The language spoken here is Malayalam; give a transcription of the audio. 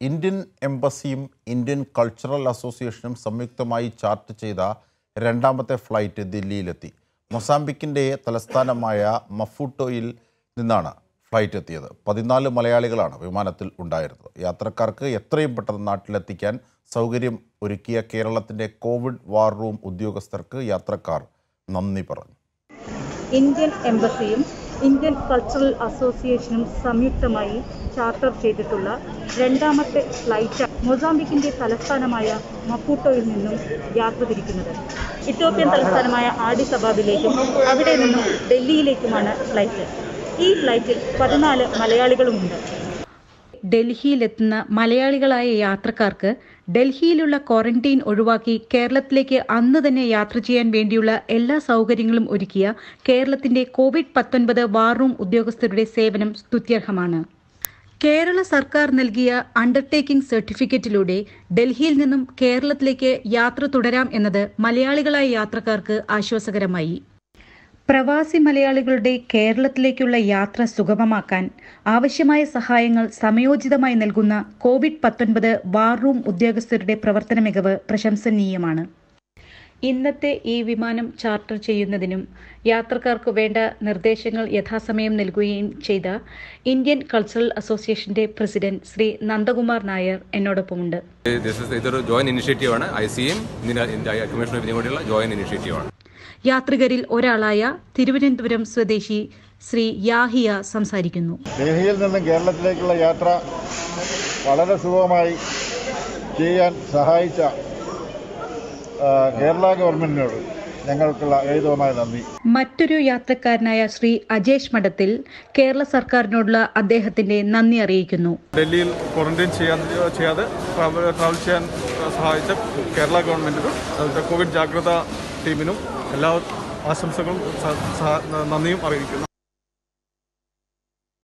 ഇന്ത്യൻ എംബസിയും ഇന്ത്യൻ കൾച്ചറൽ അസോസിയേഷനും സംയുക്തമായി ചാർട്ട് ചെയ്ത രണ്ടാമത്തെ ഫ്ലൈറ്റ് ദില്ലിയിലെത്തി മൊസാംബിക്കിൻ്റെ തലസ്ഥാനമായ മഫൂട്ടോയിൽ നിന്നാണ് ഫ്ലൈറ്റ് എത്തിയത് പതിനാല് മലയാളികളാണ് വിമാനത്തിൽ ഉണ്ടായിരുന്നത് യാത്രക്കാർക്ക് എത്രയും പെട്ടെന്ന് നാട്ടിലെത്തിക്കാൻ സൗകര്യം ഒരുക്കിയ കേരളത്തിൻ്റെ കോവിഡ് വാർ റൂം ഉദ്യോഗസ്ഥർക്ക് യാത്രക്കാർ നന്ദി പറഞ്ഞു ഇന്ത്യൻ എംബസിയും ഇന്ത്യൻ കൾച്ചറൽ അസോസിയേഷനും സംയുക്തമായി ചാർട്ടർ ചെയ്തിട്ടുള്ള രണ്ടാമത്തെ ഫ്ലൈറ്റ് മൊസാംബിക്കിന്റെ തലസ്ഥാനമായ മപ്പൂട്ടോയിൽ നിന്നും യാത്ര തിരിക്കുന്നത് ഇത്തോപ്യൻ തലസ്ഥാനമായ ആഡിസ് അബാബിലേക്കും അവിടെ നിന്നും ഡൽഹിയിലേക്കുമാണ് ഫ്ലൈറ്റ് ഈ ഫ്ലൈറ്റിൽ പതിനാല് മലയാളികളുമുണ്ട് ഡൽഹിയിലെത്തുന്ന മലയാളികളായ യാത്രക്കാർക്ക് ഡൽഹിയിലുള്ള ക്വാറന്റൈൻ ഒഴിവാക്കി കേരളത്തിലേക്ക് അന്ന് തന്നെ യാത്ര ചെയ്യാൻ വേണ്ടിയുള്ള എല്ലാ സൗകര്യങ്ങളും ഒരുക്കിയ കേരളത്തിന്റെ കോവിഡ് പത്തൊൻപത് വാർ റൂം ഉദ്യോഗസ്ഥരുടെ സേവനം സ്തുത്യർഹമാണ് കേരള സർക്കാർ നൽകിയ അണ്ടർടേക്കിംഗ് സർട്ടിഫിക്കറ്റിലൂടെ ഡൽഹിയിൽ നിന്നും കേരളത്തിലേക്ക് യാത്ര തുടരാം എന്നത് മലയാളികളായ യാത്രക്കാർക്ക് ആശ്വാസകരമായി പ്രവാസി മലയാളികളുടെ കേരളത്തിലേക്കുള്ള യാത്ര സുഗമമാക്കാൻ ആവശ്യമായ സഹായങ്ങൾ സമയോചിതമായി നൽകുന്ന കോവിഡ് പത്തൊൻപത് വാർ റൂം ഉദ്യോഗസ്ഥരുടെ പ്രവർത്തന മികവ് പ്രശംസനീയമാണ് ഇന്നത്തെ ഈ വിമാനം ചാർട്ടർ ചെയ്യുന്നതിനും യാത്രക്കാർക്ക് വേണ്ട നിർദ്ദേശങ്ങൾ യഥാസമയം നൽകുകയും ചെയ്ത Indian cultural association president Shri Nandakumar Nair എന്നോടൊപ്പമുണ്ട് ദിസ് ഇസ് ഇതൊരു ജോയിന്റ് ഇനിഷ്യേറ്റീവാണ് ഐ സിയും ഇന്ത്യൻ കമ്മീഷൻ ഓഫ് ഇന്ത്യയും കൂടിയുള്ള ജോയിന്റ് ഇനിഷ്യേറ്റീവാണ് യാത്രികരിൽ ഒരാളായ തിരുവനന്തപുരം സ്വദേശി ശ്രീ യാഹിയ സംസാരിക്കുന്നു ഡൽഹിയിൽ നിന്നും കേരളത്തിലേക്കുള്ള യാത്ര വളരെ സുഗമമായി ചെയ്യാൻ സഹായിച്ച ആ, കേരള ഗവൺമെൻറ്റിനോട് ഞങ്ങൾക്കുള്ള ഏതുമായ നന്ദി മറ്റൊരു യാത്രക്കാരനായ ശ്രീ അജേഷ് മഠത്തിൽ കേരള സർക്കാരിനോടുള്ള അദ്ദേഹത്തിന്റെ നന്ദി അറിയിക്കുന്നു ഡൽഹിയിൽ ക്വാറന്റൈൻ ചെയ്യാൻ ചെയ്യാതെ ട്രാവൽ ട്രാവൽ ചെയ്യാൻ സഹായിച്ച കേരള ഗവൺമെൻറ്റിനും അതുപോലെ കോവിഡ് ജാഗ്രതാ ടീമിനും എല്ലാ ആശംസകളും സ- സഹ- നന്ദിയും അറിയിക്കുന്നു